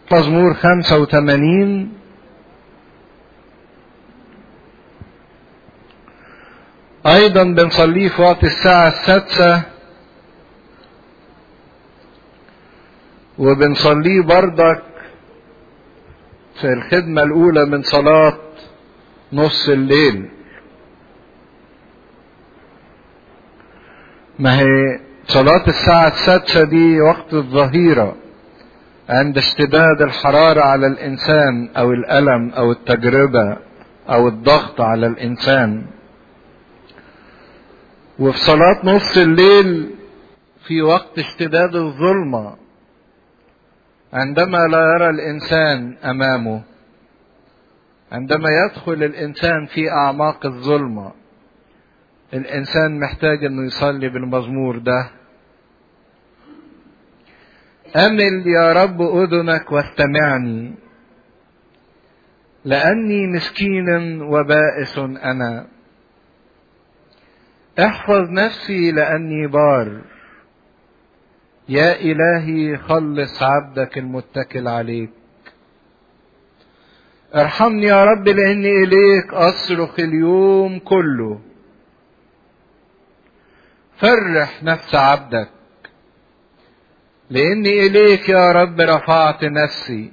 مزمور 85 أيضا بنصليه في وقت الساعة السادسة وبنصليه بردك في الخدمة الأولى من صلاة نص الليل ما هي صلاة الساعة السادسة دي وقت الظهيرة عند اشتداد الحرارة على الإنسان أو الألم أو التجربة أو الضغط على الإنسان وفي صلاة نص الليل في وقت اشتداد الظلمة عندما لا يرى الإنسان أمامه عندما يدخل الإنسان في أعماق الظلمة الإنسان محتاج أنه يصلي بالمزمور ده أمل يا رب أذنك واستمعني لأني مسكين وبائس أنا احفظ نفسي لأني بار يا إلهي خلص عبدك المتكل عليك ارحمني يا رب لأني إليك أصرخ اليوم كله فرح نفس عبدك لاني اليك يا رب رفعت نفسي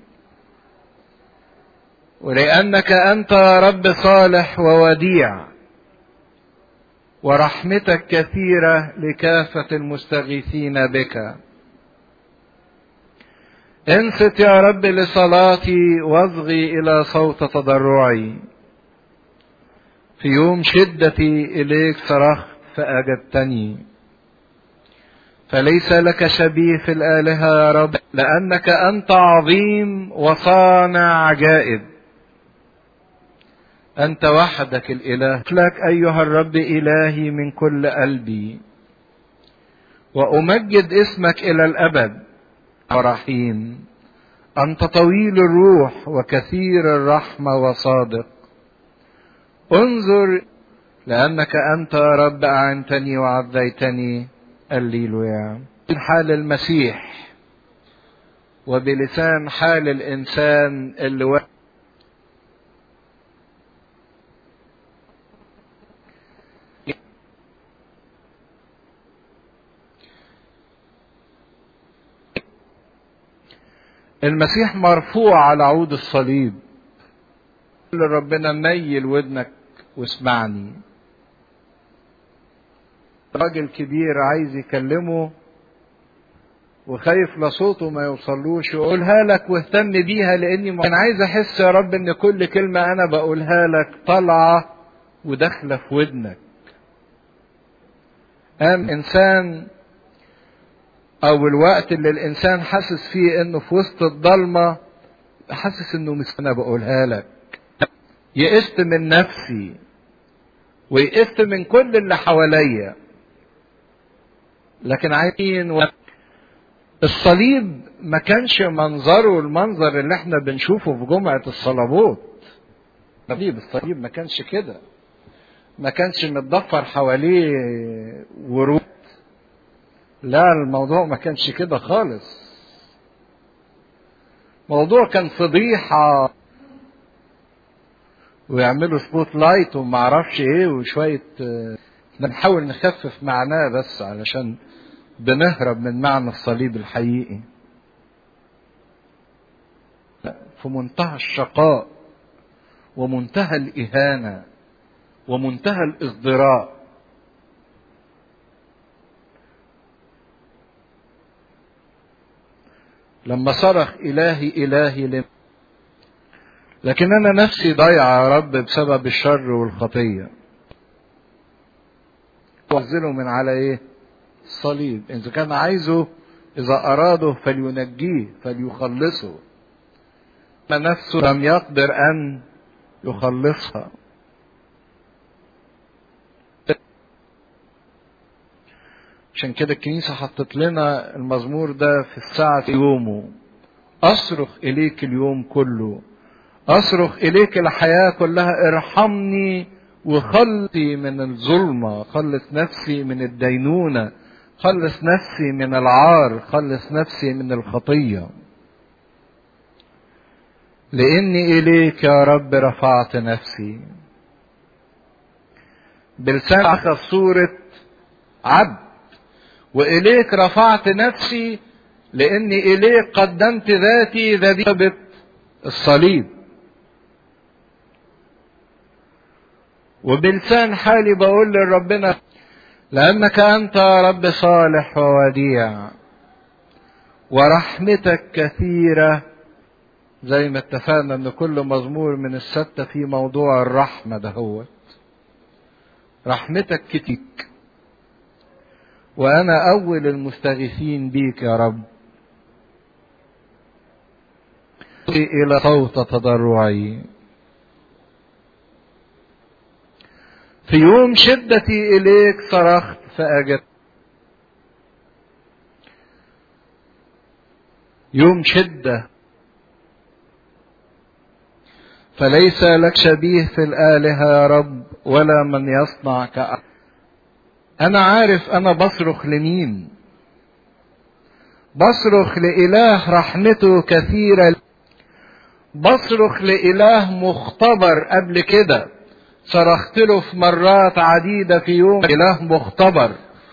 ولانك انت يا رب صالح ووديع ورحمتك كثيره لكافه المستغيثين بك انصت يا رب لصلاتي واصغي الى صوت تضرعي في يوم شدتي اليك صرخت فاجبتني فليس لك شبيه في الآلهة يا رب لأنك أنت عظيم وصانع عجائب أنت وحدك الإله لك أيها الرب إلهي من كل قلبي وأمجد اسمك إلى الأبد رحيم أنت طويل الروح وكثير الرحمة وصادق انظر لأنك أنت يا رب أعنتني وعزيتني الليلويا حال المسيح وبلسان حال الإنسان اللي و... المسيح مرفوع على عود الصليب ربنا ميل ودنك واسمعني راجل كبير عايز يكلمه وخايف لصوته ما يوصلوش يقولها لك واهتم بيها لاني انا عايز احس يا رب ان كل كلمه انا بقولها لك طالعه وداخله في ودنك قام انسان او الوقت اللي الانسان حاسس فيه انه في وسط الضلمه حاسس انه مش انا بقولها لك يئست من نفسي ويئست من كل اللي حواليا لكن عايزين و... الصليب ما كانش منظره المنظر اللي احنا بنشوفه في جمعة الصلابوت الصليب الصليب ما كانش كده ما كانش متضفر حواليه ورود لا الموضوع ما كانش كده خالص موضوع كان فضيحة ويعملوا سبوت لايت وما اعرفش ايه وشوية بنحاول نخفف معناه بس علشان بنهرب من معنى الصليب الحقيقي في منتهى الشقاء ومنتهى الإهانة ومنتهى الإصدراء لما صرخ إلهي إلهي لم لكن أنا نفسي ضايعة يا رب بسبب الشر والخطية وأنزله من على إيه؟ الصليب إذا كان عايزه إذا أراده فلينجيه فليخلصه ما نفسه لم يقدر أن يخلصها عشان كده الكنيسة حطت لنا المزمور ده في الساعة يومه أصرخ إليك اليوم كله أصرخ إليك الحياة كلها ارحمني وخلصي من الظلمة خلص نفسي من الدينونة خلص نفسي من العار خلص نفسي من الخطية لاني اليك يا رب رفعت نفسي بلسان اخذ صورة عبد واليك رفعت نفسي لاني اليك قدمت ذاتي ذبيحة الصليب وبلسان حالي بقول لربنا لانك انت يا رب صالح ووديع ورحمتك كثيره زي ما اتفقنا ان كل مزمور من الستة في موضوع الرحمة دهوت رحمتك كتيك وانا اول المستغيثين بيك يا رب الى صوت تضرعي في يوم شدتي اليك صرخت فاجبت يوم شده فليس لك شبيه في الآلهة يا رب ولا من يصنع كأ أنا عارف أنا بصرخ لمين بصرخ لإله رحمته كثيرة بصرخ لإله مختبر قبل كده صرخت له في مرات عديدة في يوم إله مختبر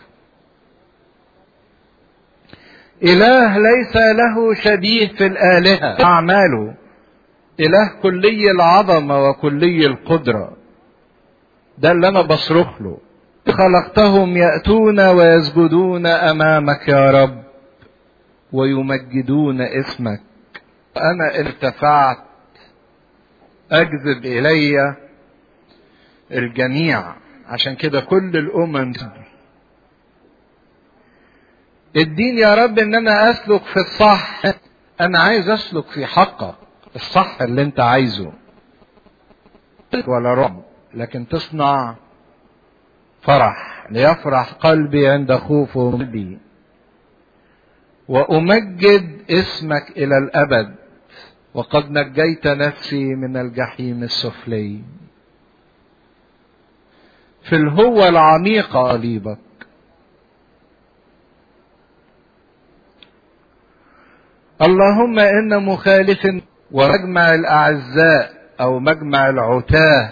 إله ليس له شبيه في الآلهة أعماله إله كلي العظمة وكلي القدرة ده اللي أنا بصرخ له خلقتهم يأتون ويسجدون أمامك يا رب ويمجدون اسمك أنا ارتفعت أجذب إلي الجميع عشان كده كل الأمم اديني يا رب ان انا اسلك في الصح انا عايز اسلك في حقك الصح اللي انت عايزه ولا رعب لكن تصنع فرح ليفرح قلبي عند خوفه قلبي وامجد اسمك الى الابد وقد نجيت نفسي من الجحيم السفلي في الهوة العميقة قليبك اللهم ان مخالف ومجمع الأعزاء أو مجمع العتاة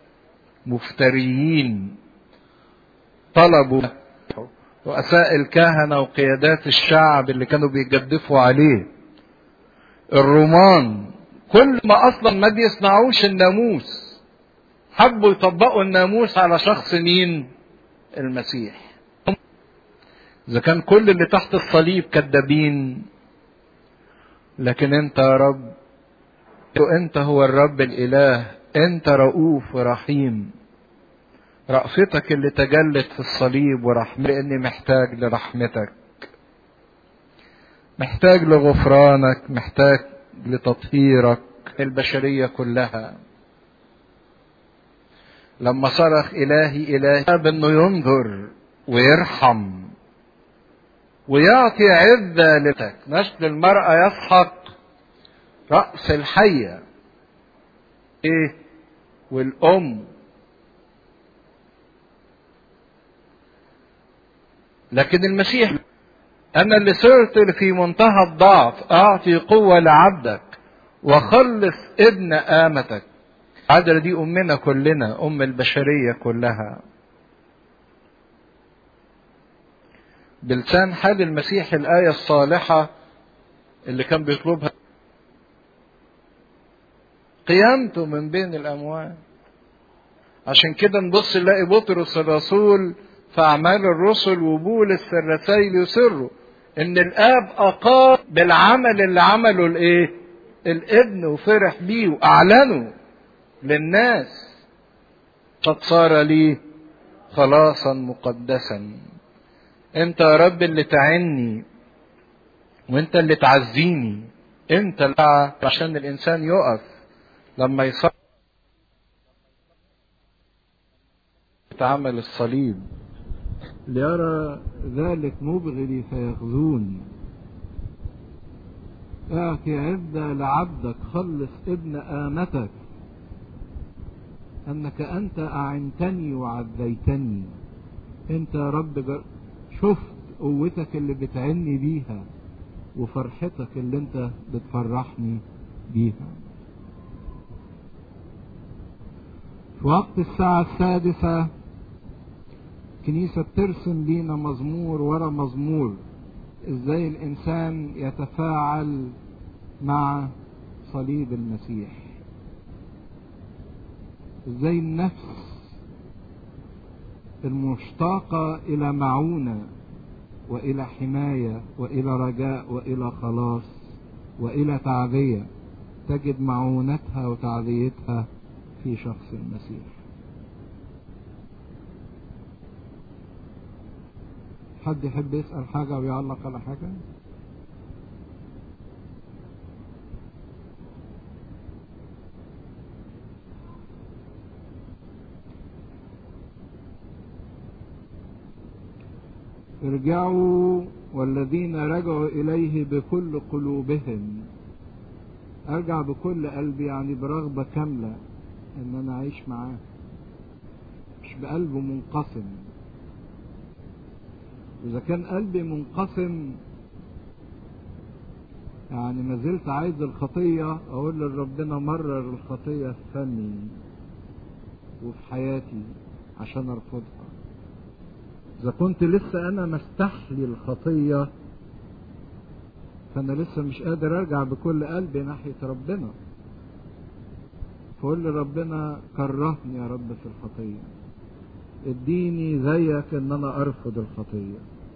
مفتريين طلبوا رؤساء الكهنة وقيادات الشعب اللي كانوا بيجدفوا عليه الرومان كل ما أصلا ما بيصنعوش الناموس حبوا يطبقوا الناموس على شخص مين المسيح إذا كان كل اللي تحت الصليب كذابين لكن أنت يا رب انت هو الرب الاله انت رؤوف ورحيم رأفتك اللي تجلت في الصليب ورحمة لاني محتاج لرحمتك محتاج لغفرانك محتاج لتطهيرك البشرية كلها لما صرخ إلهي إلهي انه ينظر ويرحم ويعطي عزة لك نسل المرأة يسحق رأس الحية ايه والأم لكن المسيح أنا اللي صرت في منتهى الضعف أعطي قوة لعبدك وخلص ابن آمتك عدل دي أمنا كلنا أم البشرية كلها بلسان حال المسيح الآية الصالحة اللي كان بيطلبها قيامته من بين الأموات عشان كده نبص نلاقي بطرس الرسول في أعمال الرسل وبولس في الرسائل يسروا إن الآب أقام بالعمل اللي عمله الإيه؟ الابن وفرح بيه وأعلنه للناس قد صار لي خلاصا مقدسا انت يا رب اللي تعني وانت اللي تعزيني انت اللي عشان الانسان يقف لما يصلي تعمل الصليب ليرى ذلك مبغضي فيغزون اعطي عزة لعبدك خلص ابن آمتك أنك أنت أعنتني وعزيتني أنت يا رب شفت قوتك اللي بتعني بيها وفرحتك اللي أنت بتفرحني بيها في وقت الساعة السادسة كنيسة ترسم لينا مزمور ورا مزمور ازاي الانسان يتفاعل مع صليب المسيح ازاي النفس المشتاقة الى معونة والى حماية والى رجاء والى خلاص والى تعذية تجد معونتها وتعذيتها في شخص المسيح حد يحب يسأل حاجة أو يعلق على حاجة ارجعوا والذين رجعوا إليه بكل قلوبهم أرجع بكل قلبي يعني برغبة كاملة إن أنا أعيش معاه مش بقلبه منقسم إذا كان قلبي منقسم يعني ما زلت عايز الخطية أقول لربنا مرر الخطية في فمي وفي حياتي عشان أرفضها إذا كنت لسه أنا مستحلي الخطية فأنا لسه مش قادر أرجع بكل قلبي ناحية ربنا فقول لربنا كرهني يا رب في الخطيه اديني زيك ان انا ارفض الخطية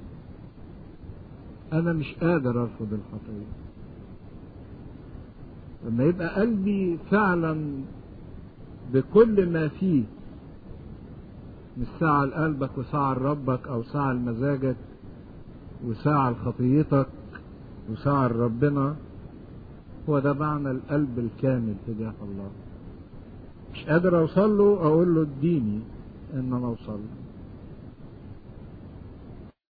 انا مش قادر ارفض الخطية لما يبقى قلبي فعلا بكل ما فيه مش ساعة لقلبك وساعة لربك او ساعة لمزاجك وساعة لخطيتك وساعة لربنا هو ده معنى القلب الكامل تجاه الله مش قادر اوصل له اقول له اديني ان انا اوصل له